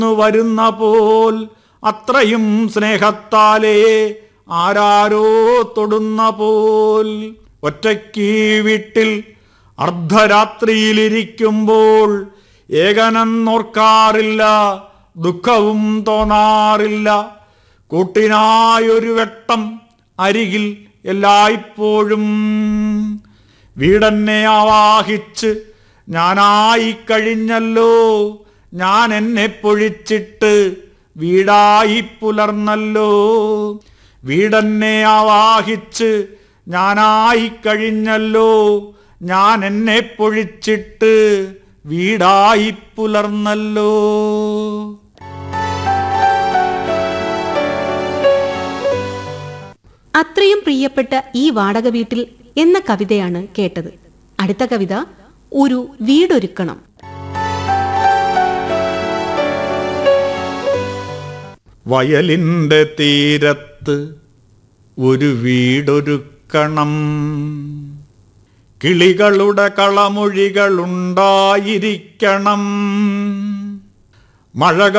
വരുന്ന പോൽ അത്രയും സ്നേഹത്താലേ ആരാരോ തൊടുന്ന പോൽ ഒറ്റയ്ക്ക് വീട്ടിൽ അർദ്ധരാത്രിയിലിരിക്കുമ്പോൾ ഏകനെന്നോർക്കാറില്ല ദുഃഖവും തോന്നാറില്ല കൂട്ടിനായൊരു വെട്ടം അരികിൽ എല്ലായ്പ്പോഴും വീടെന്നെ ആവാഹിച്ച് ഞാനായി കഴിഞ്ഞല്ലോ ഞാൻ എന്നെ പൊഴിച്ചിട്ട് വീടായി പുലർന്നല്ലോ വീടെന്നെ ആവാഹിച്ച് ഞാനായി കഴിഞ്ഞല്ലോ ഞാൻ എന്നെ പൊഴിച്ചിട്ട് വീടായി പുലർന്നല്ലോ അത്രയും പ്രിയപ്പെട്ട ഈ വാടക വീട്ടിൽ എന്ന കവിതയാണ് കേട്ടത് അടുത്ത കവിത ഒരു വീടൊരുക്കണം വയലിൻ്റെ തീരത്ത് ഒരു വീടൊരുക്കണം കിളികളുടെ കളമൊഴികളുണ്ടായിരിക്കണം മഴ